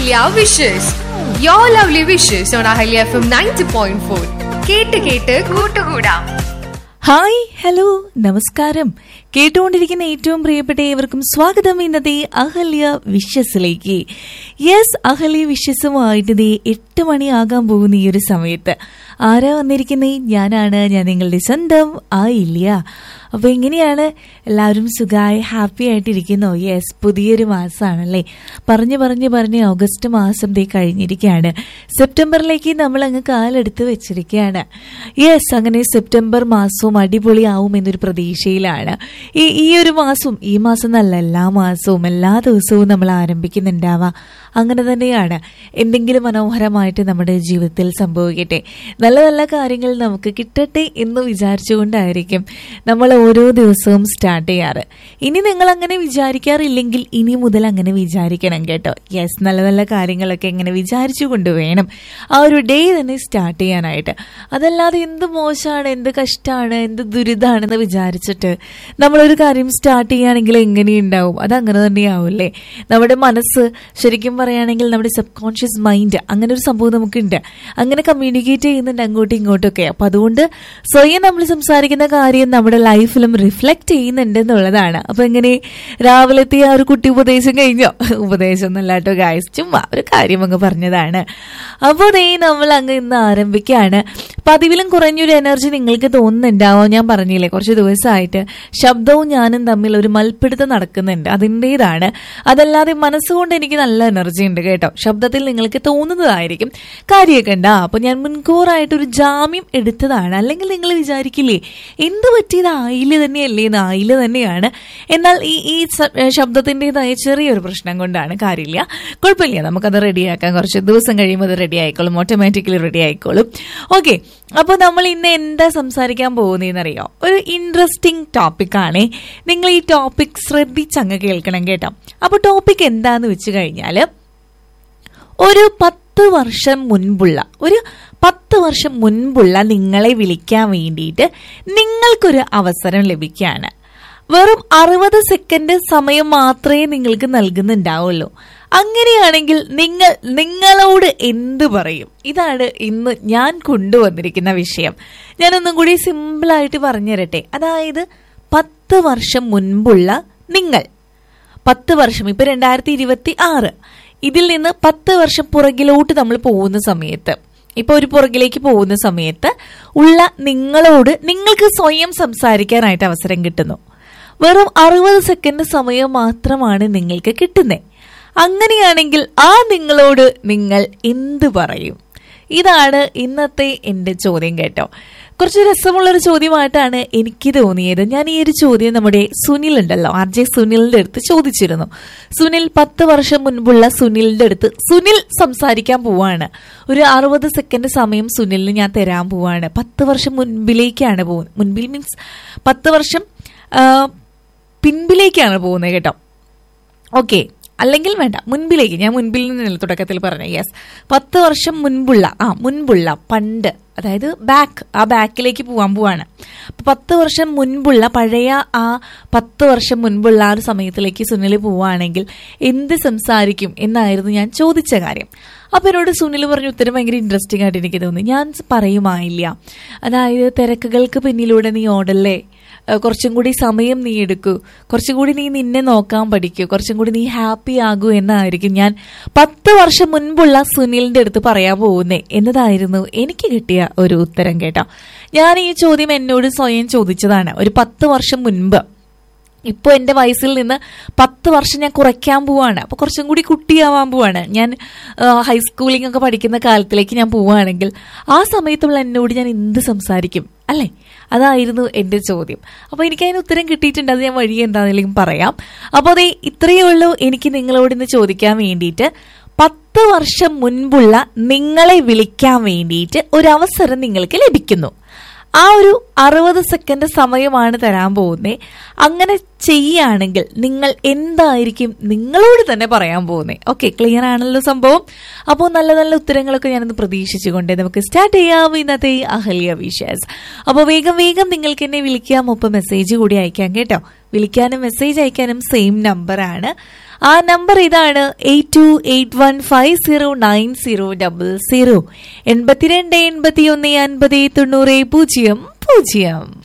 Ahalya wishes your lovely wishes on Ahalya F M ninety point four കേട്ട് കേട്ട് കൂട്ടുകൂടാം hi hello നമസ്കാരം കേട്ടുകൊണ്ടിരിക്കുന്ന ഏറ്റവും പ്രിയപ്പെട്ട ഏവർക്കും സ്വാഗതം ഇന്നത്തെ അഹല്യ വിശ്വസിലേക്ക് യെസ് അഹല്യ വിശ്വസുമായിട്ട് ദേ എട്ട് മണിയാകാൻ പോകുന്ന ഈ ഒരു സമയത്ത് ആരാ വന്നിരിക്കുന്നേ ഞാനാണ് ഞാൻ നിങ്ങളുടെ സ്വന്തം ആയില്ല അപ്പൊ എങ്ങനെയാണ് എല്ലാവരും സുഖമായി ഹാപ്പി ആയിട്ടിരിക്കുന്നോ യെസ് പുതിയൊരു മാസമാണല്ലേ പറഞ്ഞു പറഞ്ഞു പറഞ്ഞ് ഓഗസ്റ്റ് മാസം ദേ കഴിഞ്ഞിരിക്കുകയാണ് സെപ്റ്റംബറിലേക്ക് നമ്മൾ അങ്ങ് കാലെടുത്ത് വെച്ചിരിക്കുകയാണ് യെസ് അങ്ങനെ സെപ്റ്റംബർ മാസവും അടിപൊളിയാവും എന്നൊരു പ്രതീക്ഷയിലാണ് ഈ ഈ ഒരു മാസവും ഈ മാസം എന്നല്ല എല്ലാ മാസവും എല്ലാ ദിവസവും നമ്മൾ ആരംഭിക്കുന്നുണ്ടാവാം അങ്ങനെ തന്നെയാണ് എന്തെങ്കിലും മനോഹരമായിട്ട് നമ്മുടെ ജീവിതത്തിൽ സംഭവിക്കട്ടെ നല്ല നല്ല കാര്യങ്ങൾ നമുക്ക് കിട്ടട്ടെ എന്ന് വിചാരിച്ചുകൊണ്ടായിരിക്കും നമ്മൾ ഓരോ ദിവസവും സ്റ്റാർട്ട് ചെയ്യാറ് ഇനി നിങ്ങൾ അങ്ങനെ വിചാരിക്കാറില്ലെങ്കിൽ ഇനി മുതൽ അങ്ങനെ വിചാരിക്കണം കേട്ടോ യെസ് നല്ല നല്ല കാര്യങ്ങളൊക്കെ ഇങ്ങനെ വിചാരിച്ചു കൊണ്ടുവേണം ആ ഒരു ഡേ തന്നെ സ്റ്റാർട്ട് ചെയ്യാനായിട്ട് അതല്ലാതെ എന്ത് മോശമാണ് എന്ത് കഷ്ടമാണ് എന്ത് ദുരിതമാണെന്ന് വിചാരിച്ചിട്ട് നമ്മളൊരു കാര്യം സ്റ്റാർട്ട് ചെയ്യുകയാണെങ്കിൽ എങ്ങനെയുണ്ടാവും അത് അങ്ങനെ തന്നെയാവില്ലേ നമ്മുടെ മനസ്സ് ശരിക്കും പറയുകയാണെങ്കിൽ നമ്മുടെ സബ് കോൺഷ്യസ് മൈൻഡ് അങ്ങനെ ഒരു സംഭവം നമുക്കുണ്ട് അങ്ങനെ കമ്മ്യൂണിക്കേറ്റ് ചെയ്യുന്നുണ്ട് അങ്ങോട്ടും ഇങ്ങോട്ടും ഒക്കെ അപ്പൊ അതുകൊണ്ട് സ്വയം നമ്മൾ സംസാരിക്കുന്ന കാര്യം നമ്മുടെ ലൈഫിലും റിഫ്ലക്ട് ചെയ്യുന്നുണ്ട് എന്നുള്ളതാണ് അപ്പൊ എങ്ങനെ രാവിലത്തെ ആ ഒരു കുട്ടി ഉപദേശം കഴിഞ്ഞോ ഉപദേശം എന്നല്ല കേട്ടോ ഗായ്സ് ചുമ്മാ ഒരു കാര്യം അങ്ങ് പറഞ്ഞതാണ് അപ്പോൾ ദേ നമ്മൾ അങ്ങ് ഇന്ന് ആരംഭിക്കുകയാണ് പതിവിലും കുറഞ്ഞൊരു എനർജി നിങ്ങൾക്ക് തോന്നുന്നുണ്ടാവോ ഞാൻ പറഞ്ഞില്ലേ കുറച്ച് ദിവസമായിട്ട് ശബ്ദവും ഞാനും തമ്മിൽ ഒരു മൽപ്പിടുത്തം നടക്കുന്നുണ്ട് അതിൻ്റെതാണ് അതല്ലാതെ മനസ്സുകൊണ്ട് എനിക്ക് നല്ല എനർജി ഉണ്ട് കേട്ടോ ശബ്ദത്തിൽ നിങ്ങൾക്ക് തോന്നുന്നതായിരിക്കും കാര്യമൊക്കെ ഉണ്ട് അപ്പൊ ഞാൻ മുൻകൂറായിട്ട് ഒരു ജാമ്യം എടുത്തതാണ് അല്ലെങ്കിൽ നിങ്ങൾ വിചാരിക്കില്ലേ എന്ത് പറ്റിയത് ആയില് തന്നെയല്ലേ എന്ന് ആയില് തന്നെയാണ് എന്നാൽ ഈ ഈ സ- ശബ്ദത്തിൻ്റെതായ ചെറിയൊരു പ്രശ്നം കൊണ്ടാണ് കാര്യമില്ല കുഴപ്പമില്ല നമുക്കത് റെഡിയാക്കാൻ കുറച്ച് ദിവസം കഴിയുമ്പോൾ അത് റെഡി ആയിക്കോളും ഓട്ടോമാറ്റിക്കലി റെഡി ആയിക്കോളും ഓക്കെ അപ്പോൾ നമ്മൾ ഇന്ന് എന്താ സംസാരിക്കാൻ പോകുന്നതെന്നറിയോ ഒരു ഇൻട്രസ്റ്റിംഗ് ടോപ്പിക്കാണേ നിങ്ങൾ ഈ ടോപ്പിക് ശ്രദ്ധിച്ചങ്ങ് കേൾക്കണം കേട്ടോ അപ്പോൾ ടോപ്പിക് എന്താന്ന് വെച്ച് കഴിഞ്ഞാൽ ഒരു പത്ത് വർഷം മുൻപുള്ള ഒരു പത്ത് വർഷം മുൻപുള്ള നിങ്ങളെ വിളിക്കാൻ വേണ്ടിയിട്ട് നിങ്ങൾക്കൊരു അവസരം ലഭിക്കുകയാണ് വെറും അറുപത് സെക്കൻഡ് സമയം മാത്രമേ നിങ്ങൾക്ക് നൽകുന്നുണ്ടാവുള്ളൂ അങ്ങനെയാണെങ്കിൽ നിങ്ങൾ നിങ്ങളോട് എന്ത് പറയും ഇതാണ് ഇന്ന് ഞാൻ കൊണ്ടുവന്നിരിക്കുന്ന വിഷയം ഞാനൊന്നും കൂടി സിമ്പിളായിട്ട് പറഞ്ഞു തരട്ടെ അതായത് പത്ത് വർഷം മുൻപുള്ള നിങ്ങൾ പത്ത് വർഷം ഇപ്പൊ രണ്ടായിരത്തി ഇരുപത്തി ആറ് ഇതിൽ നിന്ന് പത്ത് വർഷം പുറകിലോട്ട് നമ്മൾ പോകുന്ന സമയത്ത് ഇപ്പൊ ഒരു പുറകിലേക്ക് പോകുന്ന സമയത്ത് ഉള്ള നിങ്ങളോട് നിങ്ങൾക്ക് സ്വയം സംസാരിക്കാനായിട്ട് അവസരം കിട്ടുന്നു വെറും അറുപത് സെക്കൻഡ് സമയം മാത്രമാണ് നിങ്ങൾക്ക് കിട്ടുന്നത് അങ്ങനെയാണെങ്കിൽ ആ നിങ്ങളോട് നിങ്ങൾ എന്ത് പറയും ഇതാണ് ഇന്നത്തെ എൻ്റെ ചോദ്യം കേട്ടോ കുറച്ച് രസമുള്ളൊരു ചോദ്യമായിട്ടാണ് എനിക്ക് തോന്നിയത് ഞാൻ ഈ ഒരു ചോദ്യം നമ്മുടെ സുനിൽ ഉണ്ടല്ലോ ആർ ജെ സുനിലിന്റെ അടുത്ത് ചോദിച്ചിരുന്നു സുനിൽ പത്ത് വർഷം മുൻപുള്ള സുനിലിന്റെ അടുത്ത് സുനിൽ സംസാരിക്കാൻ പോവാണ് ഒരു അറുപത് സെക്കൻഡ് സമയം സുനിലിന് ഞാൻ തരാൻ പോവാണ് പത്ത് വർഷം മുൻപിലേക്കാണ് പോകുന്നത് മുൻപിൽ മീൻസ് പത്ത് വർഷം ആ, പിൻപിലേക്കാണ് പോകുന്നത് കേട്ടോ ഓക്കെ അല്ലെങ്കിൽ വേണ്ട മുൻപിലേക്ക് ഞാൻ മുൻപിൽ നിന്നല്ല തുടക്കത്തിൽ പറഞ്ഞു യെസ് പത്ത് വർഷം മുൻപുള്ള ആ മുൻപുള്ള പണ്ട് അതായത് ബാക്ക് ആ ബാക്കിലേക്ക് പോകാൻ പോവാണ് അപ്പൊ പത്ത് വർഷം മുൻപുള്ള പഴയ ആ പത്ത് വർഷം മുൻപുള്ള ആ ഒരു സമയത്തിലേക്ക് സുനിൽ പോവുകയാണെങ്കിൽ എന്ത് സംസാരിക്കും എന്നായിരുന്നു ഞാൻ ചോദിച്ച കാര്യം അപ്പൊ എന്നോട് സുനിൽ പറഞ്ഞ ഉത്തരം ഭയങ്കര ഇൻട്രസ്റ്റിംഗ് ആയിട്ട് എനിക്ക് തോന്നി ഞാൻ പറയുമായില്ല അതായത് തിരക്കുകൾക്ക് പിന്നിലൂടെ നീ ഓടല്ലേ ഏഹ് കുറച്ചും കൂടി സമയം നീ എടുക്കൂ കുറച്ചും കൂടി നീ നിന്നെ നോക്കാൻ പഠിക്കൂ കുറച്ചും കൂടി നീ ഹാപ്പി ആകൂ എന്നായിരിക്കും ഞാൻ പത്ത് വർഷം മുൻപുള്ള സുനിലിന്റെ അടുത്ത് പറയാൻ പോകുന്നേ എന്നതായിരുന്നു എനിക്ക് കിട്ടിയ ഒരു ഉത്തരം കേട്ടോ ഞാൻ ഈ ചോദ്യം എന്നോട് സ്വയം ചോദിച്ചതാണ് ഒരു പത്ത് വർഷം മുൻപ് ഇപ്പോൾ എൻ്റെ വയസ്സിൽ നിന്ന് പത്ത് വർഷം ഞാൻ കുറയ്ക്കാൻ പോവാണ് അപ്പോൾ കുറച്ചും കൂടി കുട്ടിയാവാൻ പോവാണ് ഞാൻ ഹൈസ്കൂളിംഗ് ഒക്കെ പഠിക്കുന്ന കാലത്തിലേക്ക് ഞാൻ പോവുകയാണെങ്കിൽ ആ സമയത്തുള്ള എന്നോട് ഞാൻ എന്ത് സംസാരിക്കും അല്ലേ അതായിരുന്നു എൻ്റെ ചോദ്യം അപ്പോൾ എനിക്ക് അതിന് ഉത്തരം കിട്ടിയിട്ടുണ്ട് അത് ഞാൻ വഴി എന്താണെങ്കിലും പറയാം അപ്പോൾ അതേ ഇത്രയേ ഉള്ളൂ എനിക്ക് നിങ്ങളോട് ഇന്ന് ചോദിക്കാൻ വേണ്ടിയിട്ട് പത്ത് വർഷം മുൻപുള്ള നിങ്ങളെ വിളിക്കാൻ വേണ്ടിയിട്ട് ഒരു അവസരം നിങ്ങൾക്ക് ലഭിക്കുന്നു ആ ഒരു അറുപത് സെക്കൻഡ് സമയമാണ് തരാൻ പോകുന്നത് അങ്ങനെ ചെയ്യുകയാണെങ്കിൽ നിങ്ങൾ എന്തായിരിക്കും നിങ്ങളോട് തന്നെ പറയാൻ പോകുന്നത് ഓക്കെ ക്ലിയർ ആണല്ലോ സംഭവം അപ്പോൾ നല്ല നല്ല ഉത്തരങ്ങളൊക്കെ ഞാനൊന്ന് പ്രതീക്ഷിച്ചുകൊണ്ട് നമുക്ക് സ്റ്റാർട്ട് ചെയ്യാം ഇന്നത്തെ ഈ അഹല്യ വിഷയസ് അപ്പോൾ വേഗം വേഗം നിങ്ങൾക്ക് എന്നെ വിളിക്കാം ഒപ്പം മെസ്സേജ് കൂടി അയക്കാം കേട്ടോ വിളിക്കാനും മെസ്സേജ് അയക്കാനും സെയിം നമ്പറാണ് ആ നമ്പർ ഇതാണ് eight two eight one five zero nine zero double zero എൺപത്തിരണ്ട് എൺപത്തി ഒന്ന് അൻപത് തൊണ്ണൂറ് പൂജ്യം പൂജ്യം